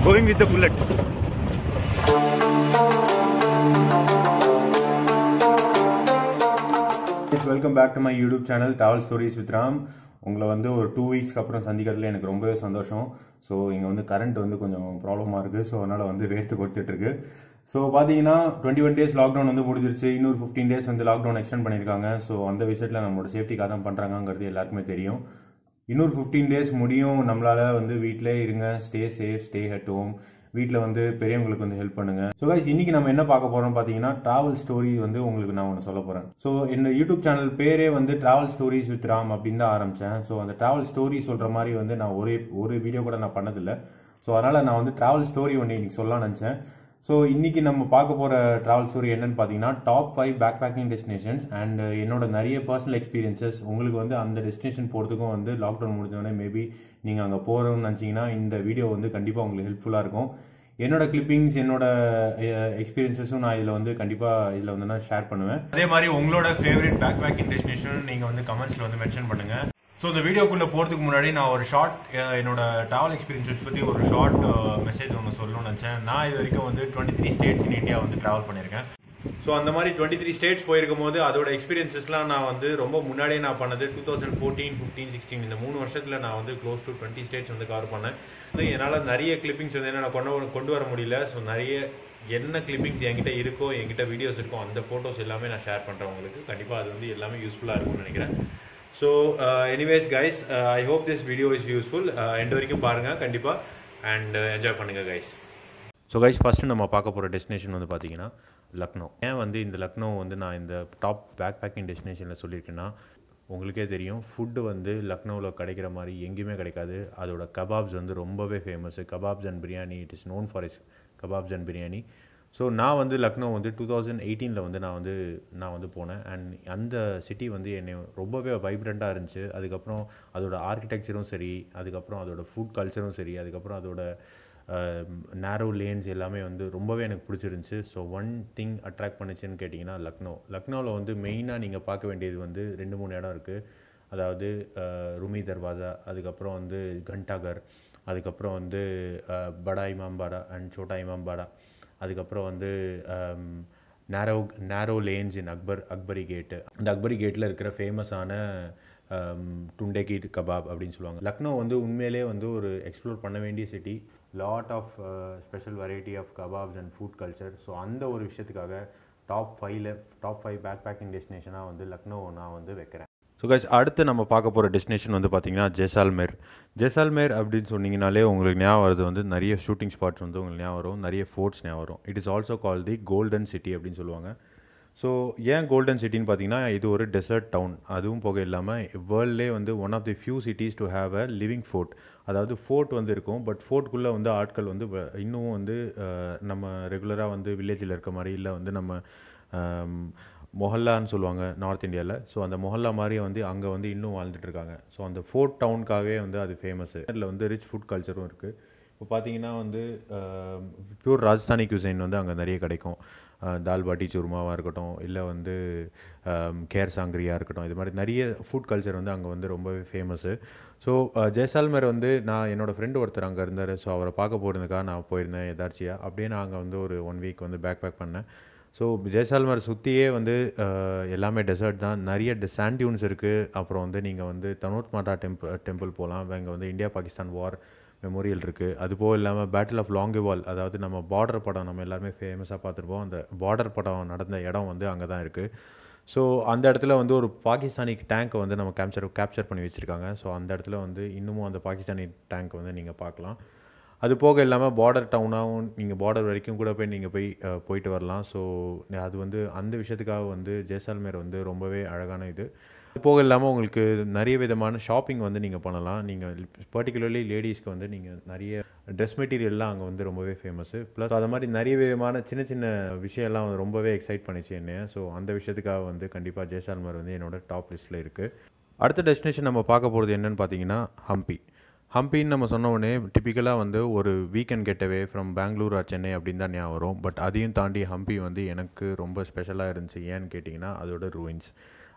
Going with the bullet. Welcome back to my YouTube channel travel stories with Ram உங்களை வந்து ஒரு two வீக்ஸ்க்கு அப்புறம் சந்திக்கிறதுல எனக்கு ரொம்பவே சந்தோஷம் ஸோ இங்கே வந்து கரண்ட் வந்து கொஞ்சம் ப்ராப்ளமாக இருக்குது ஸோ அதனால் வந்து வேர்த்து கொடுத்துட்டு இருக்கு ஸோ பார்த்தீங்கன்னா டுவெண்ட்டி ஒன் டேஸ் லாக்டவுன் வந்து முடிஞ்சிருச்சு இன்னொரு ஃபிஃப்டீன் டேஸ் வந்து லாக்டவுன் எக்ஸ்டெண்ட் பண்ணியிருக்காங்க ஸோ அந்த விஷயத்தில் நம்மளோட சேஃப்டிக்காக தான் பண்ணுறாங்கங்கிறது எல்லாருக்குமே தெரியும் இன்னொரு ஃபிஃப்டீன் டேஸ் முடியும் நம்மளால வந்து வீட்டிலே இருங்க stay safe stay at home வீட்டில் வந்து பெரியவங்களுக்கு வந்து ஹெல்ப் பண்ணுங்க ஸோ கைஸ் இன்னைக்கு நம்ம என்ன பார்க்க போறோம் பார்த்தீங்கன்னா டிராவல் ஸ்டோரி வந்து உங்களுக்கு நான் ஒன்று சொல்ல போறேன் ஸோ இந்த யூடியூப் சேனல் பேரே வந்து டிராவல் ஸ்டோரிஸ் வித் ராம் அப்படின்னு தான் ஆரம்பிச்சேன் ஸோ அந்த டிராவல் ஸ்டோரி சொல்ற மாதிரி வந்து நான் ஒரே ஒரு வீடியோ கூட நான் பண்ணதில்லை ஸோ அதனால நான் வந்து டிராவல் ஸ்டோரி ஒன்று இன்னைக்கு சொல்லலாம்னு நினச்சேன் ஸோ இன்னைக்கு நம்ம பார்க்க போற டிராவல் ஸ்டோரி என்னன்னு பார்த்தீங்கன்னா top five back backpacking destinations and என்னோட நிறைய பர்சனல் எக்ஸ்பீரியன்சஸ் உங்களுக்கு வந்து அந்த டெஸ்டினேஷன் போகிறதுக்கும் வந்து லாக்டவுன் முடிஞ்சோடனே மேபி நீங்கள் அங்கே போகிறோம்னு நினச்சிங்கன்னா இந்த வீடியோ வந்து கண்டிப்பாக உங்களுக்கு ஹெல்ப்ஃபுல்லாக இருக்கும் என்னோட கிளிப்பிங்ஸ் என்னோட எக்ஸ்பீரியன்ஸஸும் நான் இதில் வந்து கண்டிப்பாக இதில் வந்து நான் ஷேர் பண்ணுவேன் அதே மாதிரி உங்களோட ஃபேவரட் பேக் பேக்கிங் டெஸ்டினேஷன் நீங்கள் வந்து கமெண்ட்ஸில் வந்து மென்ஷன் பண்ணுங்க ஸோ இந்த வீடியோக்குள்ளே போகிறதுக்கு முன்னாடி நான் ஒரு ஷார்ட் என்னோட ட்ராவல் எக்ஸ்பீரியன்ஸஸ் பற்றி ஒரு ஷார்ட் மெசேஜ் ஒன்று சொல்லணும்னு நினச்சேன் நான் இது வரைக்கும் வந்து twenty three states in India வந்து ட்ராவல் பண்ணியிருக்கேன் ஸோ அந்த மாதிரி டுவெண்ட்டி த்ரீ ஸ்டேட்ஸ் போயிருக்கும் போது அதோட எக்ஸ்பீரியன்சஸ்லாம் நான் வந்து ரொம்ப முன்னாடியே நான் பண்ணது two thousand fourteen fifteen sixteen இந்த மூணு வருஷத்தில் நான் வந்து க்ளோஸ் டு டுவெண்ட்டி ஸ்டேட்ஸ் வந்து கவர் பண்ணேன் வந்து என்னால் நிறைய கிளிப்பிங்ஸ் வந்து என்ன கொண்டு வர- கொண்டு வர முடியல ஸோ நிறைய என்ன கிளிப்பிங்ஸ் என்கிட்ட இருக்கோ என்கிட்ட வீடியோஸ் இருக்கோ அந்த ஃபோட்டோஸ் எல்லாமே நான் ஷேர் பண்ணுறேன் உங்களுக்கு கண்டிப்பாக அது வந்து எல்லாமே யூஸ்ஃபுல்லாக இருக்கும்னு நினைக்கிறேன் so anyways guys I hope this video is useful end வரைக்கும் பாருங்கள் கண்டிப்பாக அண்ட் என்ஜாய் பண்ணுங்கள் கைஸ் ஸோ கைஸ் ஃபஸ்ட்டு நம்ம பார்க்க போகிற டெஸ்டினேஷன் வந்து பார்த்தீங்கன்னா லக்னோ ஏன் வந்து இந்த லக்னோ வந்து நான் இந்த டாப் பேக் பேக்கிங் டெஸ்டினேஷனில் சொல்லியிருக்கேன்னா உங்களுக்கே தெரியும் ஃபுட்டு வந்து லக்னோவில் கிடைக்கிற மாதிரி எங்கேயுமே கிடைக்காது அதோட கபாப்ஸ் வந்து ரொம்பவே famous kebabs and biryani it is known for is kebabs and biryani so நான் வந்து லக்னோ வந்து டூ தௌசண்ட் எயிட்டீனில் வந்து நான் வந்து நான் வந்து போனேன் அண்ட் அந்த சிட்டி வந்து என்னை ரொம்பவே வைப்ரண்ட்டாக இருந்துச்சு அதுக்கப்புறம் அதோட ஆர்கிடெக்சரும் சரி அதுக்கப்புறம் அதோட ஃபுட் கல்ச்சரும் சரி அதுக்கப்புறம் அதோட நேரோ லேன்ஸ் எல்லாமே வந்து ரொம்பவே எனக்கு பிடிச்சிருந்துச்சு ஸோ ஒன் திங் அட்ராக்ட் பண்ணுச்சுன்னு கேட்டிங்கன்னா லக்னோ லக்னோவில் வந்து மெயினாக நீங்கள் பார்க்க வேண்டியது வந்து ரெண்டு மூணு இடம் இருக்குது அதாவது அஹ், ருமி தர்வாசா அதுக்கப்புறம் வந்து கண்டாகர் அதுக்கப்புறம் வந்து அஹ், படா இமாம்பாடா அண்ட் சோட்டா இமாம்பாடா அதுக்கப்புறம் வந்து நேரோ நேரோ லேன்ஸ் இன் அக்பர் அக்பரி கேட்டு அந்த அக்பரி கேட்டில் இருக்கிற ஃபேமஸான டுண்டேகி கபாப் அப்படின்னு சொல்லுவாங்க லக்னோ வந்து உண்மையிலே வந்து ஒரு எக்ஸ்ப்ளோர் பண்ண வேண்டிய city lot of special variety of kebabs and food culture so அந்த ஒரு விஷயத்துக்காக டாப் ஃபைவ்ல டாப் ஃபைவ் பேக் பேக்கிங் டெஸ்டினேஷனாக வந்து லக்னோ நான் வந்து வைக்கிறேன் ஸோ கைஸ் அடுத்து நம்ம பார்க்க போகிற டெஸ்டினேஷன் வந்து பார்த்தீங்கன்னா ஜெசால்மேர் ஜெசால்மேர் அப்படின்னு சொன்னீங்கனாலே உங்களுக்கு ஞாபகம் வருது வந்து நிறைய ஷூட்டிங் ஸ்பாட்ஸ் வந்து உங்களுக்கு ஞாபகம் வரும் நிறைய ஃபோர்ட்ஸ் ஞாபகம் வரும் it is also call the golden city அப்படின்னு சொல்லுவாங்க ஸோ ஏன் கோல்டன் சிட்டின்னு பார்த்தீங்கன்னா இது ஒரு டெசர்ட் டவுன் அதுவும் போக இல்லாமல் வேர்ல்ட்லே வந்து one of the few cities to have a living fort அதாவது ஃபோர்ட் வந்து இருக்கும் பட் ஃபோர்ட்குள்ளே வந்து ஆட்கள் வந்து வ- இன்னும் வந்து அஹ், நம்ம ரெகுலராக வந்து வில்லேஜில் இருக்க மாதிரி இல்லை வந்து நம்ம ஆம், மொஹல்லான்னு சொல்லுவாங்க நார்த் இந்தியாவில் ஸோ அந்த மொஹல்லா மாதிரியே வந்து அங்கே வந்து இன்னும் வாழ்ந்துட்டு இருக்காங்க ஸோ அந்த ஃபோர்ட் டவுனுக்காகவே வந்து அது ஃபேமஸ்ஸு அதில் வந்து ரிச் ஃபுட் கல்ச்சரும் இருக்குது இப்போ பார்த்தீங்கன்னா வந்து பியூர் ராஜஸ்தானி cuisine வந்து அங்கே நிறைய கிடைக்கும் அஹ், தால் பாட்டி சுருமாவாக இருக்கட்டும் இல்லை வந்து அம், கேர் சாங்கிரியாக இருக்கட்டும் இது மாதிரி நிறைய ஃபுட் கல்ச்சர் வந்து அங்கே வந்து ரொம்பவே ஃபேமஸ்ஸு ஸோ ஜெய்சால்மர் வந்து நான் என்னோடய ஃப்ரெண்டு ஒருத்தர் அங்கே இருந்தார் ஸோ அவரை பார்க்க போகிறதுக்காக நான் போயிருந்தேன் எதார்ச்சியாக அப்படியே நான் அங்கே வந்து ஒரு ஒன் வீக் வந்து பேக் பேக் பண்ணேன் ஸோ ஜெய்சால்மர் சுற்றியே வந்து அஹ், எல்லாமே டெசர்ட் தான் நிறைய சாண்ட் டியூன்ஸ் இருக்குது அப்புறம் வந்து நீங்கள் வந்து தனோத் மாட்டா டெம்பிள் டெம்பிள் போகலாம் இங்கே வந்து இந்தியா பாகிஸ்தான் வார் மெமோரியல் இருக்குது அது போக இல்லாமல் பேட்டில் ஆஃப் லாங்கிவால் அதாவது நம்ம பார்டர் படம் நம்ம எல்லாருமே ஃபேமஸாக பார்த்துருப்போம் அந்த பார்டர் படம் நடந்த இடம் வந்து அங்கே தான் இருக்குது ஸோ அந்த இடத்துல வந்து ஒரு பாகிஸ்தானி டேங்க்கை வந்து நம்ம கேப்சர் கேப்சர் பண்ணி வச்சுருக்காங்க ஸோ அந்த இடத்துல வந்து இன்னமும் அந்த பாகிஸ்தானி டேங்க் வந்து நீங்கள் பார்க்கலாம் அது போக இல்லாமல் பார்டர் டவுனாகவும் நீங்கள் பார்டர் வரைக்கும் கூட போய் நீங்கள் போய் அஹ், போயிட்டு வரலாம் ஸோ அது வந்து அந்த விஷயத்துக்காக வந்து ஜெய்சால்மேர் வந்து ரொம்பவே அழகான இது அது போக இல்லாமல் உங்களுக்கு நிறைய விதமான ஷாப்பிங் வந்து நீங்கள் பண்ணலாம் நீங்கள் பர்டிகுலர்லி லேடிஸ்க்கு வந்து நீங்கள் நிறைய ட்ரெஸ் மெட்டீரியல்லாம் அங்கே வந்து ரொம்பவே ஃபேமஸ்ஸு ப்ளஸ் அது மாதிரி நிறைய விதமான சின்ன சின்ன விஷயம்லாம் வந்து ரொம்பவே எக்ஸைட் பண்ணிச்சு என்னைய ஸோ அந்த விஷயத்துக்காக வந்து கண்டிப்பாக ஜெய்சால்மர் வந்து என்னோட டாப் லிஸ்ட்டில் இருக்குது அடுத்த டெஸ்டினேஷன் நம்ம பார்க்க போகிறது என்னன்னு பார்த்தீங்கன்னா ஹம்பி ஹம்பின்னு நம்ம சொன்ன உடனே டிப்பிக்கலாக வந்து ஒரு weekend getaway from Bangalore or Chennai அப்படின்னு தான் ஞாபகம் வரும் பட் அதையும் தாண்டி ஹம்பி வந்து எனக்கு ரொம்ப ஸ்பெஷலாக இருந்துச்சு ஏன்னு கேட்டிங்கன்னா அதோட ரூயின்ஸ்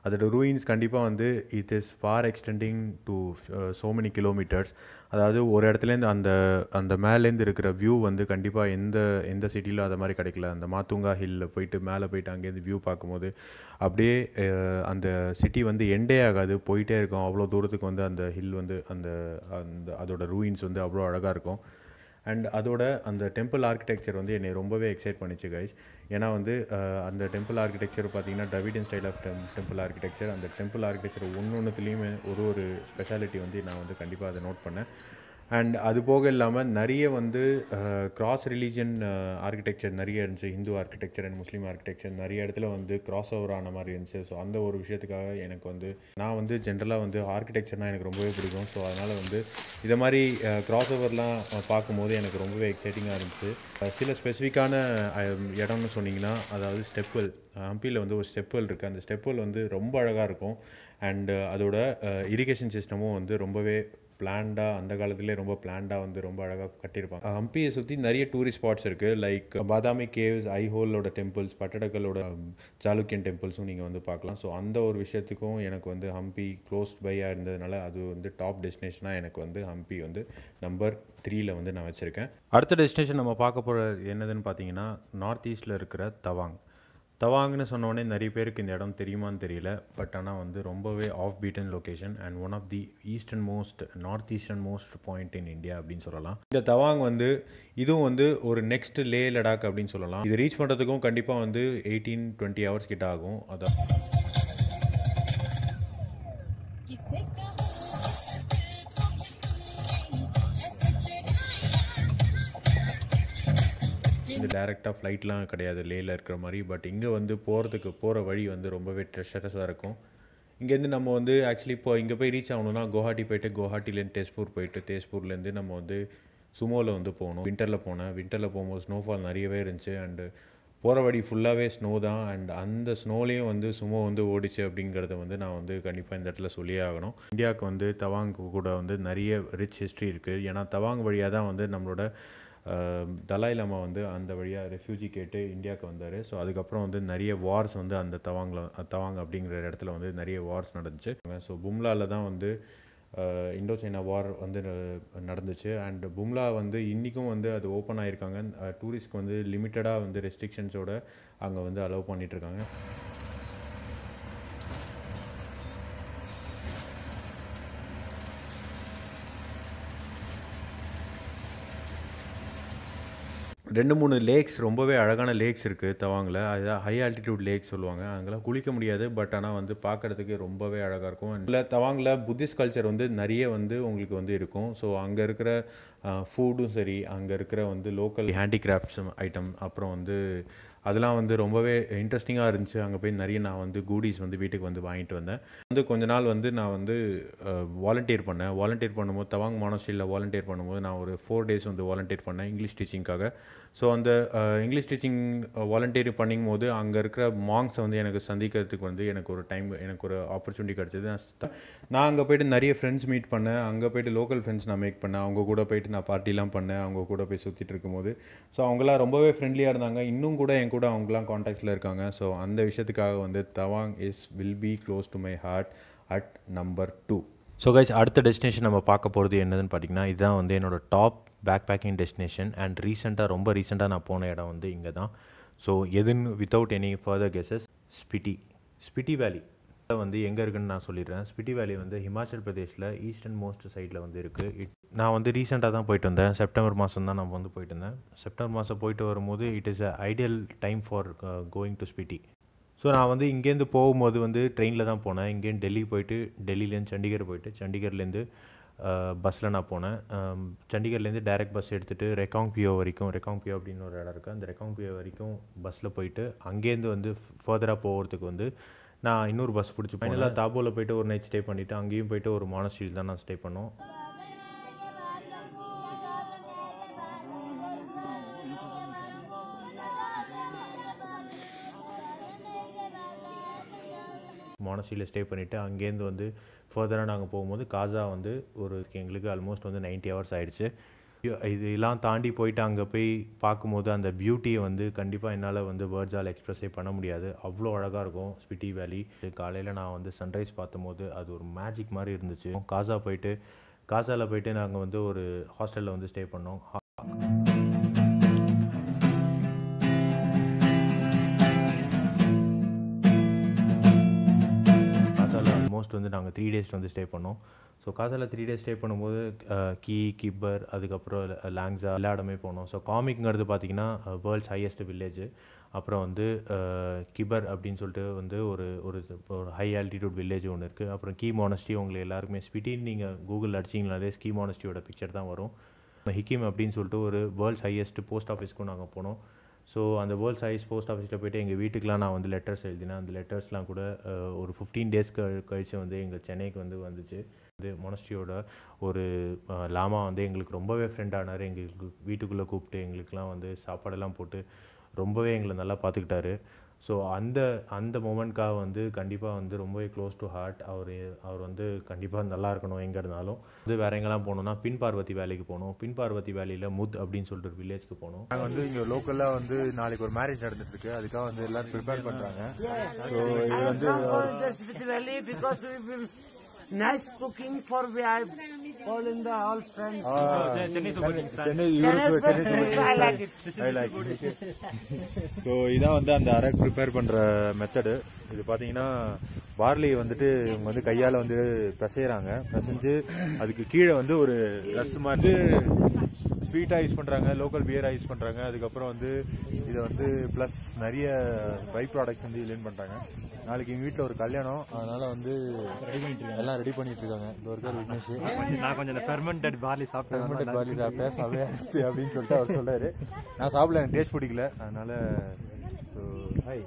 அதோட ரூயின்ஸ் கண்டிப்பாக வந்து it is far extending to so many kilometres அதாவது ஒரு இடத்துலேருந்து அந்த அந்த மேலேருந்து இருக்கிற வியூ வந்து கண்டிப்பாக எந்த எந்த சிட்டியில் அது மாதிரி கிடைக்கல அந்த மாத்துங்கா ஹில்லில் போயிட்டு மேலே போயிட்டு அங்கேருந்து வியூ பார்க்கும்போது அப்படியே அஹ், அந்த சிட்டி வந்து எண்டே ஆகாது போயிட்டே இருக்கும் அவ்வளோ தூரத்துக்கு வந்து அந்த ஹில் வந்து அந்த அந்த அதோட ரூயின்ஸ் வந்து அவ்வளோ அழகாக இருக்கும் அண்ட் அதோட அந்த டெம்பிள் ஆர்கிடெக்சர் வந்து என்னை ரொம்பவே எக்ஸைட் பண்ணிச்சு கைஸ் ஏன்னா வந்து அஹ், அந்த டெம்பிள் ஆர்கிடெக்சர் பார்த்தீங்கன்னா டிராவிடியன் ஸ்டைல் ஆஃப் டெம் டெம்பிள் ஆர்கிடெக்சர் அந்த டெம்பிள் ஆர்கிடெக்சர் ஒன்று ஒன்றுத்துலேயுமே ஒரு ஒரு ஸ்பெஷாலிட்டி வந்து நான் வந்து கண்டிப்பாக அதை நோட் பண்ணேன் அண்ட் அது போக இல்லாமல் நிறைய வந்து கிராஸ் ரிலீஜன் ஆர்கிடெக்சர் நிறைய இருந்துச்சு Hindu architecture and Muslim architecture நிறைய இடத்துல வந்து கிராஸ் ஓவர் ஆன மாதிரி இருந்துச்சு ஸோ அந்த ஒரு விஷயத்துக்காக எனக்கு வந்து நான் வந்து ஜென்ரலாக வந்து ஆர்கிடெக்சர்னால் எனக்கு ரொம்பவே பிடிக்கும் ஸோ அதனால் வந்து இதை மாதிரி கிராஸ் ஓவர்லாம் பார்க்கும்போது எனக்கு ரொம்பவே எக்ஸைட்டிங்காக இருந்துச்சு அஹ் சில ஸ்பெசிஃபிக்கான இடம்னு சொன்னீங்கன்னா அதாவது ஸ்டெப்வெல் ஹம்பியில் வந்து ஒரு ஸ்டெப்வெல் இருக்குது அந்த ஸ்டெப்வெல் வந்து ரொம்ப அழகாக இருக்கும் அண்டு அதோட இரிகேஷன் சிஸ்டமும் வந்து ரொம்பவே பிளான்டாக அந்த காலத்துலேயே ரொம்ப பிளான்டாக வந்து ரொம்ப அழகாக கட்டியிருப்பாங்க ஹம்பியை சுற்றி நிறைய டூரிஸ்ட் ஸ்பாட்ஸ் இருக்குது லைக் பாதாமி கேவ்ஸ் ஐஹோலோட டெம்பிள்ஸ் பட்டடக்கலோட சாளுக்கியன் டெம்பிள்ஸும் நீங்கள் வந்து பார்க்கலாம் ஸோ அந்த ஒரு விஷயத்துக்கும் எனக்கு வந்து ஹம்பி க்ளோஸ்ட் பையாக இருந்ததுனால அது வந்து டாப் டெஸ்டினேஷனாக எனக்கு வந்து ஹம்பி வந்து நம்பர் த்ரீல வந்து நான் வச்சுருக்கேன் அடுத்த டெஸ்டினேஷன் நம்ம பார்க்க போகிறது என்னதுன்னு பார்த்தீங்கன்னா நார்த் ஈஸ்டில் இருக்கிற தவாங் தவாங்னு சொன்ன உடனே நிறைய பேருக்கு இந்த இடம் தெரியுமான்னு தெரியல பட் ஆனால் வந்து ரொம்பவே off beaten location and one of the eastern most north eastern most point in India அப்படின்னு சொல்லலாம் இந்த தவாங் வந்து இதுவும் வந்து ஒரு நெக்ஸ்ட் லே லடாக் அப்படின்னு சொல்லலாம் இது ரீச் பண்ணுறதுக்கும் கண்டிப்பாக வந்து எயிட்டீன் டுவெண்ட்டி ஹவர்ஸ் கிட்ட ஆகும் அதான் किसे कहूँ இந்த டேரெக்டாக ஃப்ளைட்லாம் கிடையாது லேயில் இருக்கிற மாதிரி பட் இங்கே வந்து போகிறதுக்கு போகிற வழி வந்து ரொம்பவே ட்ரெஷரஸாக இருக்கும் இங்கேருந்து நம்ம வந்து ஆக்சுவலி இப்போ இங்கே போய் ரீச் ஆகணும்னா குவஹாட்டி போயிட்டு குவஹாட்டிலேருந்து தேஸ்பூர் போயிட்டு தேஸ்பூர்லேருந்து நம்ம வந்து சுமோவில் வந்து போகணும் விண்டரில் போனேன் விண்டரில் போகும்போது ஸ்னோஃபால் நிறையவே இருந்துச்சு அண்டு போகிற வழி ஃபுல்லாகவே ஸ்னோ தான் அண்ட் அந்த ஸ்னோலேயும் வந்து சுமோ வந்து ஓடிச்சு அப்படிங்கிறத வந்து நான் வந்து கண்டிப்பாக இந்த இடத்துல சொல்லியே ஆகணும் இந்தியாவுக்கு வந்து தவாங் கூட வந்து நிறைய ரிச் ஹிஸ்ட்ரி இருக்குது ஏன்னா தவாங் வழியாக தான் வந்து நம்மளோட அஹ், தலாய் லாமா வந்து அந்த வழியாக ரெஃப்யூஜி கேட்டு இந்தியாவுக்கு வந்தார் ஸோ அதுக்கப்புறம் வந்து நிறைய வார்ஸ் வந்து அந்த தவாங்கில் தவாங் அப்படிங்கிற இடத்துல வந்து நிறைய வார்ஸ் நடந்துச்சு ஸோ பும்லாவில் தான் வந்து இண்டோ சைனா வார் வந்து ந- நடந்துச்சு அண்ட் பும்லா வந்து இன்றைக்கும் வந்து அது ஓப்பன் ஆகிருக்காங்க டூரிஸ்ட்க்கு வந்து லிமிட்டடாக வந்து ரெஸ்ட்ரிக்ஷன்ஸோட அங்கே வந்து அலோவ் பண்ணிகிட்ருக்காங்க ரெண்டு மூணு லேக்ஸ் ரொம்பவே அழகான லேக்ஸ் இருக்குது தவாங்கில் அதுதான் ஹை ஆல்டிடியூட் லேக்ஸ் சொல்லுவாங்க அங்கெல்லாம் குளிக்க முடியாது பட் ஆனால் வந்து பார்க்குறதுக்கு ரொம்பவே அழகாக இருக்கும் இல்லை தவாங்கில் புத்திஸ்ட் கல்ச்சர் வந்து நிறைய வந்து உங்களுக்கு வந்து இருக்கும் ஸோ அங்கே இருக்கிற ஃபுட்டும் சரி அங்கே இருக்கிற வந்து லோக்கல் ஹேண்டிகிராஃப்ட்ஸ் ஐட்டம் அப்புறம் வந்து அதெல்லாம் வந்து ரொம்பவே இன்ட்ரெஸ்டிங்காக இருந்துச்சு அங்கே போய் நிறைய நான் வந்து கூடிஸ் வந்து வீட்டுக்கு வந்து வாங்கிட்டு வந்தேன் வந்து கொஞ்ச நாள் வந்து நான் வந்து வாலண்டியர் பண்ணேன் வாலண்டியர் பண்ணும்போது தவாங் மானஸ்ட்ரியில் வாலண்டியர் பண்ணும்போது நான் ஒரு ஃபோர் டேஸ் வந்து வாலண்டியர் பண்ணேன் இங்கிலீஷ் டீச்சிங்காக ஸோ அந்த அஹ், இங்கிலீஷ் டீச்சிங் வாலண்டியர் பண்ணும் போது அங்கே இருக்கிற மாங்ஸை வந்து எனக்கு சந்திக்கிறதுக்கு வந்து எனக்கு ஒரு டைம் எனக்கு ஒரு ஆப்பர்ச்சுனிட்டி கிடச்சிது நான் sta- நான் அங்கே போயிட்டு நிறைய ஃப்ரெண்ட்ஸ் மீட் பண்ணேன் அங்கே போயிட்டு லோக்கல் ஃப்ரெண்ட்ஸ் நான் மேக் பண்ணேன் அவங்க கூட போயிட்டு நான் பார்ட்டிலாம் பண்ணேன் அவங்க கூட போய் சுற்றிட்டு இருக்கும்போது ஸோ அவங்களாம் ரொம்பவே ஃப்ரெண்ட்லியாக இருந்தாங்க இன்னும் கூட என் கூட அவங்களாம் காண்டாக்டில் இருக்காங்க ஸோ அந்த விஷயத்துக்காக வந்து Tawang is will be close to my heart at number two so guys அடுத்த டெஸ்டினேஷன் நம்ம பார்க்க போகிறது என்னதுன்னு பார்த்தீங்கன்னா இதுதான் வந்து என்னோட top back backpacking destination and ரீசெண்டாக ரொம்ப ரீசெண்டாக நான் போன இடம் வந்து இங்கே தான் ஸோ எதுன்னு without any further guesses Spiti Spiti valley வந்து எங்கே இருக்குன்னு நான் சொல்லிடுறேன் ஸ்பிட்டி வேலி வந்து ஹிமாச்சல் பிரதேஷில் ஈஸ்டர்ன் மோஸ்ட் சைடில் வந்து இருக்குது இட் நான் வந்து ரீசெண்டாக தான் போயிட்டு வந்தேன் செப்டம்பர் மாதம் தான் நான் வந்து போயிட்டு இருந்தேன் செப்டம்பர் மாதம் போயிட்டு வரும்போது it is a ideal time for going to Spiti so நான் வந்து இங்கேருந்து போகும்போது வந்து ட்ரெயினில் தான் போனேன் இங்கேருந்து டெல்லி போயிட்டு டெல்லியிலேருந்து சண்டிகர் போயிட்டு சண்டிகர்லேருந்து பஸ்ஸில் நான் போனேன் அம், சண்டிகர்லேருந்து டைரக்ட் பஸ் எடுத்துகிட்டு ரெக்காங் பியோ வரைக்கும் ரெக்காங் பியோ அப்படின்னு ஒரு இடம் இருக்குது அந்த ரெக்காங் பியோ வரைக்கும் பஸ்ஸில் போயிட்டு அங்கேருந்து வந்து ஃபர்தராக போகிறதுக்கு வந்து நான் இன்னொரு பஸ் பிடிச்சி ஃபைனலாக தாபோவில் போயிட்டு ஒரு நைட் ஸ்டே பண்ணிவிட்டு அங்கேயும் போயிட்டு ஒரு மானஸ்ட்ரியில் தான் நான் ஸ்டே பண்ணோம் மானஸ்ட்ரியில் ஸ்டே பண்ணிவிட்டு அங்கேருந்து வந்து ஃபர்தராக நாங்கள் போகும்போது காசா வந்து ஒரு எங்களுக்கு ஆல்மோஸ்ட் வந்து 90 ஹவர்ஸ் ஆயிடுச்சு இதெல்லாம் தாண்டி போயிட்டு அங்கே போய் பார்க்கும்போது அந்த பியூட்டியை வந்து கண்டிப்பாக என்னால் வந்து வேர்ட்ஸால் எக்ஸ்ப்ரெஸே பண்ண முடியாது அவ்வளோ அழகாக இருக்கும் ஸ்பிட்டி வேலி காலையில் நான் வந்து சன்ரைஸ் பார்த்தம்போது அது ஒரு மேஜிக் மாதிரி இருந்துச்சு காசா போயிட்டு காசாவில் போயிட்டு நாங்கள் வந்து ஒரு ஹாஸ்டலில் வந்து ஸ்டே பண்ணோம் காசாவில் ஆல்மோஸ்ட் வந்து நாங்கள் த்ரீ டேஸ் வந்து ஸ்டே பண்ணோம் ஸோ காசாவில் த்ரீ டேஸ் ஸ்டே பண்ணும்போது அஹ், கீ கிப்பர் அதுக்கப்புறம் ல- லாங்ஸா எல்லா இடமே போனோம் ஸோ காமிக்ங்கிறது பார்த்தீங்கன்னா வேர்ல்ட்ஸ் ஹையஸ்ட் வில்லேஜ் அப்புறம் வந்து அஹ், கிபர் அப்படின்னு சொல்லிட்டு வந்து ஒரு ஒரு ஒரு ஹை ஆல்டிடியூட் வில்லேஜ் ஒன்று இருக்குது அப்புறம் கீ மானஸ்டி உங்களுக்கு எல்லாருக்குமே ஸ்பிட்டின்னு நீங்கள் கூகுள் அடிச்சிங்கனாலே கீ மானஸ்டியோட பிக்சர் தான் வரும் ஹிக்கிம் அப்படின்னு சொல்லிட்டு ஒரு வேர்ல்ட்ஸ் ஹையஸ்ட் போஸ்ட் ஆஃபீஸ்க்கும் நாங்கள் போனோம் ஸோ அந்த வேர்ல்ட் சைஸ் போஸ்ட் ஆஃபீஸில் போயிட்டு எங்கள் வீட்டுக்குலாம் நான் வந்து லெட்டர்ஸ் எழுதினேன் அந்த லெட்டர்ஸ்லாம் கூட அஹ், ஒரு ஃபிஃப்டீன் டேஸ் கழிச்சு வந்து எங்கள் சென்னைக்கு வந்து வந்துச்சு இது மொனஸ்டியோட ஒரு அஹ், லாமா வந்து எங்களுக்கு ரொம்பவே ஃப்ரெண்ட் ஆனார் எங்களுக்கு வீட்டுக்குள்ளே கூப்பிட்டு எங்களுக்குலாம் வந்து சாப்பாடெல்லாம் போட்டு ரொம்பவே எங்களை நல்லா பார்த்துக்கிட்டாரு ஸோ அந்த அந்த மொமெண்ட்காக வந்து கண்டிப்பாக வந்து ரொம்பவே க்ளோஸ் டு ஹார்ட் அவர் அவர் வந்து கண்டிப்பாக நல்லா இருக்கணும் எங்கே இருந்தாலும் வந்து வேற எங்கெல்லாம் போனோம்னா பின் பார்வதி வேலைக்கு போனோம் பின் பார்வதி வேலையில் முத் அப்படின்னு சொல்லிட்டு ஒரு வில்லேஜ்க்கு போனோம் நாங்கள் வந்து இங்கே லோக்கலாக வந்து நாளைக்கு ஒரு மேரேஜ் நடந்துட்டு இருக்கு அதுக்காக வந்து எல்லாரும் ப்ரிப்பேர் பண்ணுறாங்க ஸோ இது வந்து all this with Valley because we will nice cooking for we are all in the all friends. Chennai Chennai Europe Chennai food, I like it. I like so இதான் வந்து அந்த அரக் ப்ரிப்பேர் பண்ணுற மெத்தடு இது பார்த்தீங்கன்னா பார்லி வந்துட்டு இவங்க வந்து கையால் வந்து பிசைகிறாங்க பிசைஞ்சு அதுக்கு கீழே வந்து ஒரு ரஸ் மாதிரி ஸ்வீட்டாக யூஸ் பண்ணுறாங்க லோக்கல் பியராக யூஸ் பண்ணுறாங்க அதுக்கப்புறம் வந்து இதை வந்து ப்ளஸ் நிறைய பை ப்ராடக்ட்ஸ் வந்து லேர்ன் பண்ணுறாங்க நாளைக்கு எங்கள் வீட்டில் ஒரு கல்யாணம் அதனால வந்து எல்லாம் ரெடி பண்ணிட்டு இருக்காங்க இந்த ஒரு பேர் விக்னேஷ் நான் கொஞ்சம் இந்த ஃபெர்மெண்டட் பார்லி சாப்பிட்டேன் ஃபெர்மெண்டட் பார்லி சாப்பிட்டேன் சமையாச்சு அப்படின்னு சொல்லிட்டு அவர் சொல்றாரு நான் சாப்பிடல எனக்கு டேஸ்ட் பிடிக்கல அதனால ஸோ ஹாய்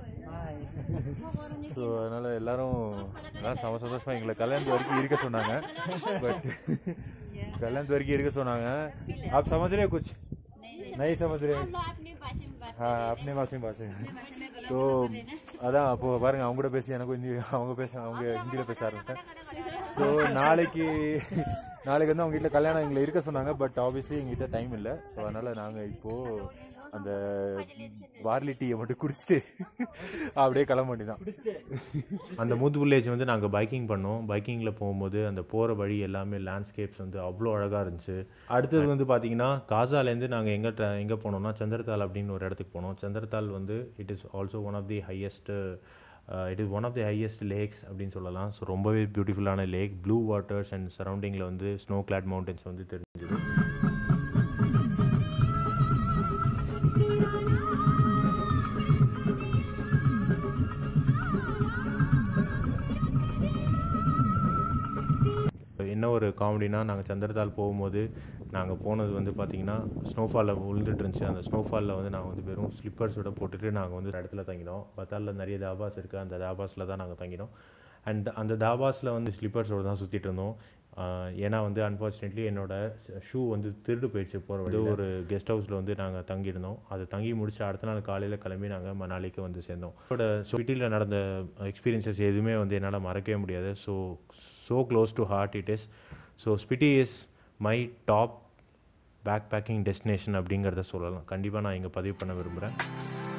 ஸோ அதனால எல்லாரும் எல்லாம் சம சந்தோஷமா எங்களை கல்யாணத்து வரைக்கும் இருக்க சொன்னாங்க பட் கல்யாணத்து வரைக்கும் இருக்க சொன்னாங்க आप समझ रहे हो कुछ नहीं समझ रहे हाँ अपने भाषा में भाषा तो அதான் அப்போ பாருங்க அவங்க கூட பேசி எனக்கும் ஹிந்தி அவங்க பேச அவங்க ஹிந்தியில பேச ஆரம்பிச்சிட்டேன் ஸோ நாளைக்கு நாளைக்கு வந்து அவங்க வீட்டில் கல்யாணம் எங்களை இருக்க சொன்னாங்க பட் ஆப்வியஸ்லி எங்ககிட்ட டைம் இல்லை ஸோ அதனால நாங்கள் இப்போ அந்த பார்லி டீயை மட்டும் குடிச்சிட்டு அப்படியே கிளம்ப வேண்டியதான் அந்த முத் வில்லேஜ் வந்து நாங்கள் பைக்கிங் பண்ணோம் பைக்கிங்கில் போகும்போது அந்த போகிற வழி எல்லாமே லேண்ட்ஸ்கேப்ஸ் வந்து அவ்வளோ அழகாக இருந்துச்சு அடுத்தது வந்து பார்த்தீங்கன்னா காசாலேருந்து நாங்கள் எங்கே எங்கே போனோம்னா சந்திரத்தால் அப்படின்னு ஒரு இடத்துக்கு போனோம் சந்திரத்தால் வந்து it is also one of the highest it is one of the highest lakes அப்படின்னு சொல்லலாம் ஸோ ரொம்பவே பியூட்டிஃபுல்லான லேக் ப்ளூ வாட்டர்ஸ் அண்ட் சரௌண்டிங்கில் வந்து ஸ்னோ கிளாட் மவுண்டன்ஸ் வந்து தெரிஞ்சுது என்ன ஒரு காமெடினா நாங்கள் சந்திரத்தால் போகும்போது நாங்கள் போனது வந்து பார்த்தீங்கன்னா ஸ்னோஃபாலில் விழுந்துட்டு இருந்துச்சு அந்த ஸ்னோஃபாலில் வந்து நாங்கள் வந்து வெறும் ஸ்லிப்பர்ஸோட போட்டுட்டு நாங்கள் வந்து ஒரு இடத்துல தங்கினோம் பத்தாலில் நிறைய தாபாஸ் இருக்குது அந்த தாபாஸில் தான் நாங்கள் தங்கினோம் அண்ட் அந்த தாபாஸில் வந்து ஸ்லிப்பர்ஸோட தான் சுற்றிட்டு இருந்தோம் ஆஹ் ஏன்னா வந்து அன்ஃபார்ச்சுனேட்லி என்னோட ஷூ வந்து திருடு போயிடுச்சு போகிற வந்து ஒரு கெஸ்ட் ஹவுஸில் வந்து நாங்கள் தங்கியிருந்தோம் அது தங்கி முடிச்சு அடுத்த நாள் காலையில் கிளம்பி நாங்கள் மணாலிக்கு வந்து சேர்ந்தோம் என்னோட சிட்டியில் நடந்த எக்ஸ்பீரியன்சஸ் எதுவுமே வந்து என்னால் மறக்கவே முடியாது so so close to heart it is so Spiti is my top back backpacking destination அப்படிங்கிறத சொல்லலாம் கண்டிப்பாக நான் இங்கே பதிவு பண்ண விரும்புகிறேன்